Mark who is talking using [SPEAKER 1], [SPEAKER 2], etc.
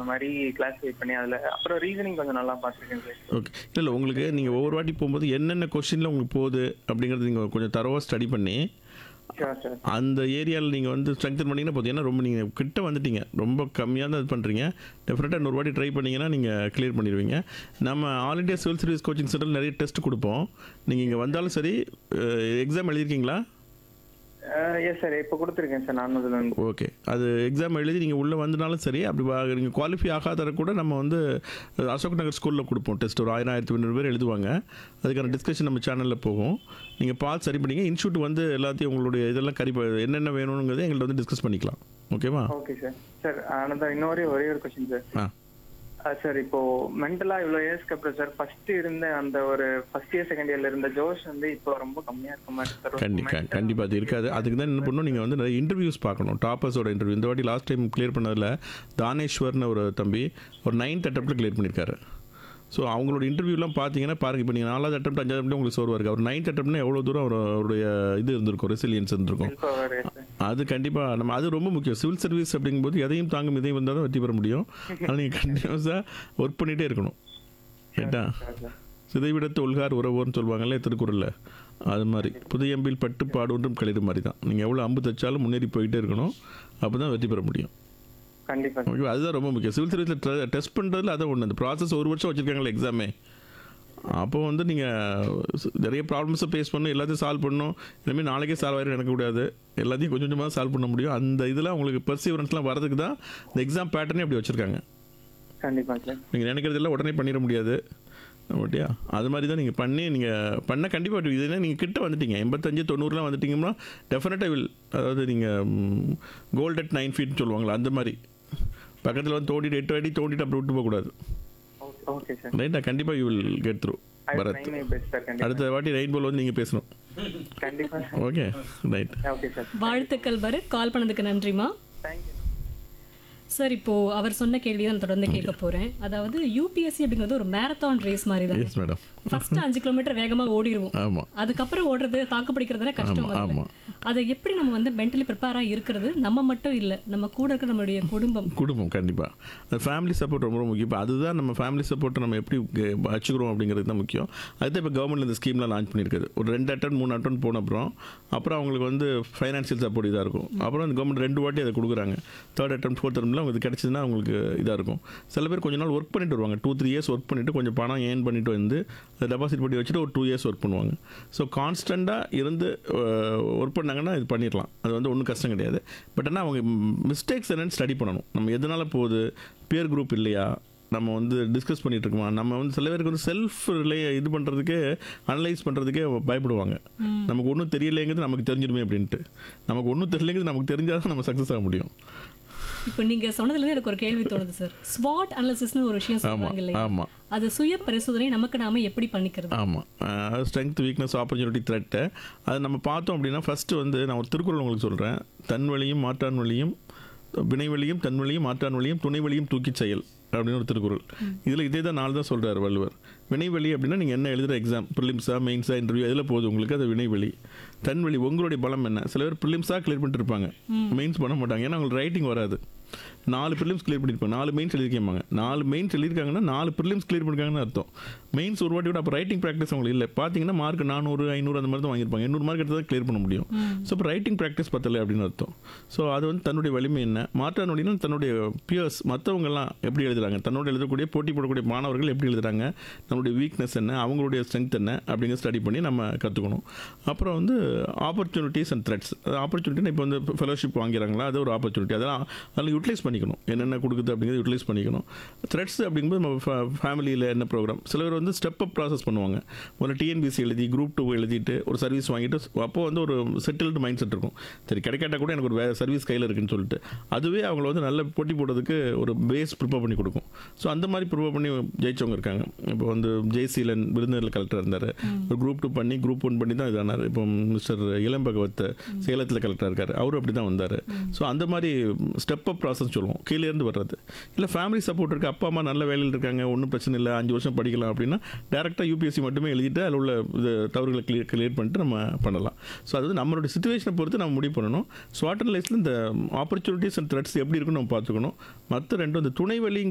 [SPEAKER 1] அந்த மாதிரி கிளாஸிஃபை பண்ணி அதுல அப்புறம் ரீசனிங் கொஞ்சம் நல்லா பார்த்துருக்கேன் சார்
[SPEAKER 2] ஓகே இல்லை இல்லை உங்களுக்கு நீங்கள் ஒவ்வொரு வாட்டி போகும்போது என்னென்ன கொஷினில் உங்களுக்கு போகுது அப்படிங்கிறது நீங்கள் கொஞ்சம் தரவாக ஸ்டடி பண்ணி
[SPEAKER 1] ஷோர் சார்
[SPEAKER 2] அந்த ஏரியாவில் நீங்கள் வந்து ஸ்ட்ரெங்தன் பண்ணிங்கன்னா போதும் ஏன்னா ரொம்ப நீங்கள் கிட்ட வந்துட்டீங்க ரொம்ப கம்மியாக தான் இது பண்ணுறீங்க டெஃபினட்டாக இன்னொரு வாட்டி ட்ரை பண்ணிங்கன்னா நீங்கள் கிளியர் பண்ணிடுவீங்க நம்ம all India civil service coaching சென்டரில் நிறைய டெஸ்ட் கொடுப்போம் நீங்கள் இங்கே வந்தாலும் சரி எக்ஸாம் எழுதியிருக்கீங்களா
[SPEAKER 1] எஸ் சார் இப்போ கொடுத்துருக்கேன் சார் நான் அதில் வந்து
[SPEAKER 2] ஓகே அது எக்ஸாம் எழுதி நீங்கள் உள்ளே வந்தனாலும் சரி அப்படி நீங்கள் குவாலிஃபை ஆகாதர கூட நம்ம வந்து அஹ், அசோக் நகர் ஸ்கூலில் கொடுப்போம் டெஸ்ட் ஒரு ஆயிரம் ஆயிரத்தி ஐநூறு பேர் எழுதுவாங்க அதுக்கான டிஸ்கஷன் நம்ம சேனலில் போகும் நீங்கள் பார்த்து சரி பண்ணிங்க இன்ஸ்டியூட் வந்து எல்லாத்தையும் உங்களுடைய இதெல்லாம் கறி என்னென்ன வேணுங்கிறத எங்கள்கிட்ட வந்து டிஸ்கஸ் பண்ணிக்கலாம் ஓகேவா
[SPEAKER 1] ஓகே சார் சார் அனதர் இன்னொரு ஒரே ஒரு கொஸ்டின் சார்
[SPEAKER 2] ஆ
[SPEAKER 1] சார் இப்போ மென்டலா இவ்வளோ இயர்ஸ்க்கு அப்புறம் சார் ஃபர்ஸ்ட் இருந்த அந்த ஒரு ஃபர்ஸ்ட் இயர் செகண்ட் இயர்ல இருந்த ஜோஷ் வந்து இப்போ ரொம்ப கம்மியா இருக்க மாதிரி சார்
[SPEAKER 2] கண்டி க- கண்டிப்பா அது இருக்காது அதுக்கு தான் என்ன பண்ணணும் நீங்கள் வந்து நிறைய இன்டர்வியூஸ் பார்க்கணும் டாப்பர்ஸோட இன்டர்வியூ இந்த வாட்டி லாஸ்ட் டைம் கிளியர் பண்ணதில் தானேஸ்வர்னு ஒரு தம்பி ஒரு நைன்த் அட்டம்ப்ட்டில் கிளியர் பண்ணியிருக்காரு ஸோ அவங்களோட இன்டர்வியூலாம் பார்த்தீங்கன்னா பாருங்க இப்போ நீங்கள் நாலாவது அட்டம் அஞ்சாவது attempt உங்களுக்கு சோர்வாக இருக்குது அவர் நைன்த் அட்டம்ப்ட்னா எவ்வளோ தூரம் அவர் அவருடைய இது இருந்திருக்கும் ரெசிலியன்ஸ் இருந்திருக்கும்
[SPEAKER 1] இப்போ ஒரு சார்
[SPEAKER 2] அது கண்டிப்பாக நம்ம அது ரொம்ப முக்கியம் சிவில் சர்வீஸ் அப்படிங்கும்போது எதையும் தாங்கும் இதையும் வந்தால் தான் வெற்றி பெற முடியும் ஆனால் நீங்கள் கண்டினியூஸாக ஒர்க் பண்ணிகிட்டே இருக்கணும் ரைட்டா
[SPEAKER 1] சார்
[SPEAKER 2] சிதைவிடத்து ஒல்கார் உறவோர்னு சொல்லுவாங்கல்ல திருக்குறளில் அது மாதிரி புதையம்பில் பட்டு பாடுன்றும் கழிது மாதிரி தான் நீங்கள் எவ்வளோ அம்பு தைச்சாலும் முன்னேறி போயிட்டே இருக்கணும் அப்போ தான் வெற்றி பெற முடியும்
[SPEAKER 1] கண்டிப்பா சார்
[SPEAKER 2] ஓகே அதுதான் ரொம்ப முக்கியம் சிவில் சர்வீஸில் டெஸ்ட் பண்ணுறதுல அதான் ஒன்று அந்த ப்ராசஸ் ஒரு வருஷம் வச்சுருக்காங்களே எக்ஸாமே அப்போ வந்து நீங்கள் நிறைய ப்ராப்ளம்ஸை ஃபேஸ் பண்ணணும் எல்லாத்தையும் சால்வ் பண்ணணும் இனிமேல் நாளைக்கே சால்வ் ஆகிடும் நடக்கக்கூடாது எல்லாத்தையும் கொஞ்சம் கொஞ்சமாக சால்வ் பண்ண முடியும் அந்த இதில் உங்களுக்கு பெர்சிவரன்ஸ்லாம் வரதுக்கு தான் இந்த எக்ஸாம் பேட்டர்னே அப்படி வச்சுருக்காங்க
[SPEAKER 1] கண்டிப்பா சார்
[SPEAKER 2] நீங்கள் நினைக்கிறதெல்லாம் உடனே பண்ணிட முடியாது ஓட்டியா அது மாதிரி தான் நீங்கள் பண்ணி நீங்கள் பண்ண கண்டிப்பாக இது நீங்கள் கிட்ட வந்துட்டீங்க எண்பத்தஞ்சு தொண்ணூறுலாம் வந்துட்டீங்கன்னா டெஃபினட்டாக வில் அதாவது நீங்கள் கோல்ட் அட் நைன் ஃபீட்னு சொல்லுவாங்களா அந்த மாதிரி பக்கத்தில் வந்து தோண்டிட்டு எட்டு அடி தோண்டிட்டு அப்படி விட்டு போகக்கூடாது
[SPEAKER 1] ஓகே சார்
[SPEAKER 2] ரைட்டா கண்டிப்பாக you will get through
[SPEAKER 1] I
[SPEAKER 2] Bharath
[SPEAKER 1] try my best sir கண்டிப்பா
[SPEAKER 2] அடுத்த வாட்டி ரெயின்போல் வந்து நீங்கள் பேசணும்
[SPEAKER 1] கண்டிப்பா sir
[SPEAKER 2] okay right
[SPEAKER 1] okay sir
[SPEAKER 3] வாழ்த்துக்கள் பரத் கால் பண்ணதுக்கு நன்றிமா
[SPEAKER 1] தேங்க்யூ
[SPEAKER 3] சார் இப்போ அவர் சொன்ன கேள்வி தான் தொடர்ந்து கேட்க போறேன் அதாவது யூபிஎஸ்சி அப்படிங்கிறது ஒரு மேரத்தான் ரேஸ் மாதிரி தான்
[SPEAKER 2] எஸ் மேடம்
[SPEAKER 3] ஃபர்ஸ்ட் அஞ்சு கிலோமீட்டர் வேகமா ஓடிடுவோம்
[SPEAKER 2] ஆமாம்
[SPEAKER 3] அதுக்கப்புறம் ஓடுறது தாக்கு பிடிக்கிறதுனா கஷ்டம்
[SPEAKER 2] ஆமாம்
[SPEAKER 3] முதல்ல.
[SPEAKER 2] ஆமாம்
[SPEAKER 3] அதை எப்படி நம்ம வந்து மென்டலி ப்ரிப்பேராக இருக்கிறது நம்ம மட்டும் இல்லை நம்ம கூட இருக்கிற நம்மளுடைய குடும்பம்
[SPEAKER 2] குடும்பம் கண்டிப்பாக அந்த ஃபேமிலி சப்போர்ட் ரொம்ப ரொம்ப முக்கியம் இப்போ அதுதான் நம்ம ஃபேமிலி சப்போர்ட்டை நம்ம எப்படி கே- வச்சுக்கிறோம் அப்படிங்கிறது தான் முக்கியம் அதுதான் இப்போ கவர்மெண்ட் இந்த ஸ்கீம்லாம் லான்ச் பண்ணியிருக்குது ஒரு ரெண்டு அட்டன் மூணு அட்டன் போன அப்புறம் அப்புறம் அவங்களுக்கு வந்து ஃபைனான்சியல் சப்போர்ட் இதாக இருக்கும் அப்புறம் அந்த கவர்மெண்ட் ரெண்டு வாட்டி அதை கொடுக்குறாங்க தேர்ட் அட்டம் ஃபோர்த் அட்டம்லாம் உங்களுக்கு கிடச்சிதுன்னா அவங்களுக்கு இதாக இருக்கும் சில பேர் கொஞ்ச நாள் ஒர்க் பண்ணிட்டு வருவாங்க டூ த்ரீ இயர்ஸ் ஒர்க் பண்ணிவிட்டு கொஞ்சம் பணம் ஏர்ன் பண்ணிட்டு வந்து அதை டெபாசிட் பண்ணி வச்சுட்டு ஒரு டூ இயர்ஸ் ஒர்க் பண்ணுவாங்க ஸோ கான்ஸ்டண்ட்டாக இருந்து ஒர்க் பண்ணாங்கன்னா இது பண்ணிடலாம் அது வந்து ஒன்றும் கஷ்டம் கிடையாது பட் ஆனால் அவங்க மிஸ்டேக்ஸ் என்னன்னு ஸ்டடி பண்ணணும் நம்ம எதனால் போகுது பியர் குரூப் இல்லையா நம்ம வந்து டிஸ்கஸ் பண்ணிட்டு இருக்கோமா நம்ம வந்து சில பேருக்கு வந்து செல்ஃப் ரிலே இது பண்ணுறதுக்கே அனலைஸ் பண்ணுறதுக்கே பயப்படுவாங்க நமக்கு ஒன்றும் தெரியலைங்கிறது நமக்கு தெரிஞ்சிடுமே அப்படின்ட்டு நமக்கு ஒன்றும் தெரியலைங்கிறது நமக்கு தெரிஞ்சால் தான் நம்ம சக்ஸஸ் ஆக முடியும்
[SPEAKER 3] இப்போ நீங்க சொன்னதுல எனக்கு ஒரு கேள்வி தோணுது சார் ஸ்வாட் அனாலிசிஸ்னு ஒரு விஷயம் சொல்றாங்க
[SPEAKER 2] ஆமாம்
[SPEAKER 3] இல்லையா
[SPEAKER 2] ஆமாம்
[SPEAKER 3] அது சுய பரிசோதனை நமக்கு நாம எப்படி பண்ணிக்கிறது
[SPEAKER 2] ஆமாம் ஸ்ட்ரென்த் வீக்னஸ் ஆப்பர்ச்சுனிட்டி த்ரெட்டு அது நம்ம பார்த்தோம் அப்படின்னா ஃபஸ்ட்டு வந்து நான் ஒரு திருக்குறள் உங்களுக்கு சொல்கிறேன் தன் வழியும் மாற்றான் வழியும் வினை வழியும் தன் வழியும் மாற்றான் வழியும் துணை வழியும் தூக்கிச் செயல் அப்படின்னு ஒரு திருக்குறள் இதில் இதே தான் நாலு தான் சொல்கிறார் வள்ளுவர் வினைவெளி அப்படின்னா நீங்கள் என்ன எழுதுகிற எக்ஸாம் ப்ரிலிம்ஸா மெயின்ஸா இன்டர்வியூ எதில் போகுது உங்களுக்கு அது வினைவெளி தன் வழி உங்களுடைய பலம் என்ன சில பேர் ப்ரிலிம்ஸாக கிளியர் பண்ணிட்டு இருப்பாங்க மெயின்ஸ் பண்ண மாட்டாங்க ஏன்னா அவங்களுக்கு ரைட்டிங் வராது நாலு ப்ரிலிம்ஸ் கிளியர் பண்ணியிருப்பாங்க நாலு மெயின்ஸ் எழுதிருக்காங்க நாலு மெயின்ஸ் எழுதிருக்காங்கன்னா நாலு ப்ரிலிம்ஸ் கிளியர் பண்ணிருக்காங்கன்னு அர்த்தம் மெயின்ஸ் ஒரு வாட்டி விட அப்போ ரைட்டிங் ப்ராக்டிஸ் அவங்களுக்கு இல்லை பார்த்தீங்கன்னா மார்க் நானூறு ஐநூறு அந்த மாதிரி தான் வாங்கியிருப்பாங்க எண்ணூறு மார்க் எடுத்து தான் கிளியர் பண்ண முடியும் ஸோ இப்போ ரைட்டிங் ப்ராக்டிஸ் பத்தலை அப்படின்னு அர்த்தம் ஸோ அது வந்து தன்னுடைய வலிமை என்ன மாற்றான் அப்படின்னா தன்னுடைய பியர்ஸ் மற்றவங்கெல்லாம் எப்படி எழுதுறாங்க தன்னோட எழுதக்கூடிய போட்டி போடக்கூடிய மாணவர்கள் எப்படி எழுதுறாங்க நம்மளுடைய வீக்னஸ் என்ன அவங்களுடைய ஸ்ட்ரென்த் என்ன அப்படிங்கிற ஸ்டடி பண்ணி நம்ம கற்றுக்கணும் அப்புறம் வந்து ஆப்பர்ச்சுனிட்டிஸ் அண்ட் த்ரெட்ஸ் ஆப்பர்ச்சுனிட்டி இப்போ வந்து ஃபெலோஷிப் வாங்கிறாங்களா அது ஒரு ஆப்பர்ச்சுனிட்டி அதெல்லாம் அதில் யூட்டிலைஸ் பண்ணிக்கணும் என்னென்ன கொடுக்குது அப்படிங்கிறத யூட்டிலைஸ் பண்ணிக்கணும் த்ரெட்ஸ் அப்படிங்கும்போது நம்ம ஃபேமிலியில் என்ன ப்ரோக்ராம் சில பேர் வந்து ஸ்டெப் அப் ப்ராசஸ் பண்ணுவாங்க ஒரு டிஎன்பிசி எழுதி குரூப் டூ எழுதிட்டு ஒரு சர்வீஸ் வாங்கிட்டு அப்போ வந்து ஒரு செட்டில்டு மைண்ட் செட் இருக்கும் சரி கிடைக்காட்டா கூட எனக்கு ஒரு வேறு சர்வீஸ் கையில் இருக்குன்னு சொல்லிட்டு அதுவே அவங்கள வந்து நல்ல போட்டி போடுறதுக்கு ஒரு பேஸ் ப்ரிப்பேர் பண்ணி கொடுக்கும் ஸோ அந்த மாதிரி ப்ரிப்பேர் பண்ணி ஜெயிச்சவங்க இருக்காங்க இப்போ வந்து ஜெய்சீலன் விருதுநகர் கலெக்டர் இருந்தார் ஒரு குரூப் டூ பண்ணி குரூப் ஒன் பண்ணி தான் இதானார் இப்போ மிஸ்டர் இளம்பகவத் சேலத்தில் கலெக்டர் இருக்கார் அவரும் அப்படி தான் வந்தார் ஸோ அந்த மாதிரி ஸ்டெப் அப் ப்ராசஸ் சொல்லுவோம் கீழே இருந்து வர்றது இல்லை ஃபேமிலி சப்போர்ட் இருக்குது அப்பா அம்மா நல்ல வேலையில் இருக்காங்க ஒன்றும் பிரச்சனை இல்லை அஞ்சு வருஷம் படிக்கலாம் அப்படின்னா டேரெக்டாக யூபிஎஸ்சி மட்டுமே எழுதிட்டு அதில் உள்ள இது தவறுகளை கிளியர் கிளியர் பண்ணிட்டு நம்ம பண்ணலாம் ஸோ அது வந்து நம்மளுடைய சுச்சுவேஷனை பொறுத்து நம்ம முடிவு பண்ணணும் ஸ்வாட் அனலைஸில் இந்த ஆப்பர்ச்சுனிட்டிஸ் அண்ட் த்ரெட்ஸ் எப்படி இருக்குன்னு நம்ம பார்த்துக்கணும் மற்ற ரெண்டும் இந்த துணை வழி